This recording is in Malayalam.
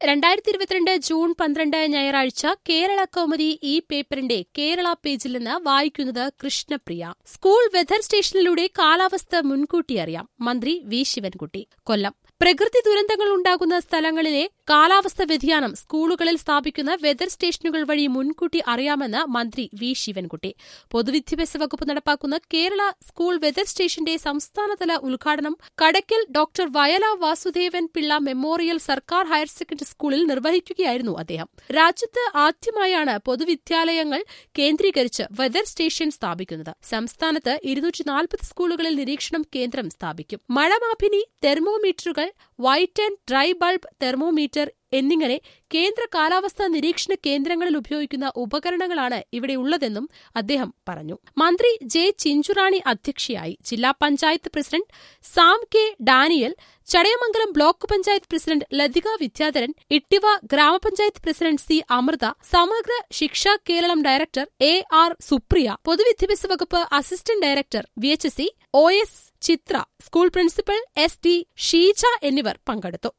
രണ്ടായിരത്തി ഇരുപത്തിരണ്ട് ജൂൺ പന്ത്രണ്ട് ഞായറാഴ്ച കേരള കൗമുദി ഈ പേപ്പറിന്റെ കേരള പേജിൽ നിന്ന് വായിക്കുന്നത് കൃഷ്ണപ്രിയ സ്കൂൾ വെതർ സ്റ്റേഷനിലൂടെ കാലാവസ്ഥ മുൻകൂട്ടി അറിയാം മന്ത്രി വി ശിവൻകുട്ടി കൊല്ലം പ്രകൃതി ദുരന്തങ്ങൾ ഉണ്ടാകുന്ന സ്ഥലങ്ങളിലെ കാലാവസ്ഥ വ്യതിയാനം സ്കൂളുകളിൽ സ്ഥാപിക്കുന്ന വെതർ സ്റ്റേഷനുകൾ വഴി മുൻകൂട്ടി അറിയാമെന്ന് മന്ത്രി വി ശിവൻകുട്ടി പൊതുവിദ്യാഭ്യാസ വകുപ്പ് നടപ്പാക്കുന്ന കേരള സ്കൂൾ വെതർ സ്റ്റേഷന്റെ സംസ്ഥാനതല ഉദ്ഘാടനം കടയ്ക്കൽ ഡോക്ടർ വയല വാസുദേവൻ പിള്ള മെമ്മോറിയൽ സർക്കാർ ഹയർ സെക്കൻഡറി സ്കൂളിൽ നിർവഹിക്കുകയായിരുന്നു അദ്ദേഹം രാജ്യത്ത് ആദ്യമായാണ് പൊതുവിദ്യാലയങ്ങൾ കേന്ദ്രീകരിച്ച് വെതർ സ്റ്റേഷൻ സ്ഥാപിക്കുന്നത് സംസ്ഥാനത്ത് ഇരുന്നൂറ്റി നാൽപ്പത് സ്കൂളുകളിൽ നിരീക്ഷണം കേന്ദ്രം സ്ഥാപിക്കും മഴമാപിനി തെർമോമീറ്ററുകൾ wet and dry bulb thermometer എന്നിങ്ങനെ കേന്ദ്ര കാലാവസ്ഥാ നിരീക്ഷണ കേന്ദ്രങ്ങളിൽ ഉപയോഗിക്കുന്ന ഉപകരണങ്ങളാണ് ഇവിടെയുള്ളതെന്നും അദ്ദേഹം പറഞ്ഞു മന്ത്രി ജെ ചിഞ്ചുറാണി അധ്യക്ഷയായി ജില്ലാ panchayat president Sam K Daniel Chadayamangalam block panchayat president Lathika Vidyadharan Ittiva ഗ്രാമപഞ്ചായത്ത് president C Amritha Samagra Shiksha Keralam director A R Supriya പൊതുവിദ്യാഭ്യാസ വകുപ്പ് assistant director V H C O S Chithra school principal S D Sheeja എന്നിവർ പങ്കെടുത്തു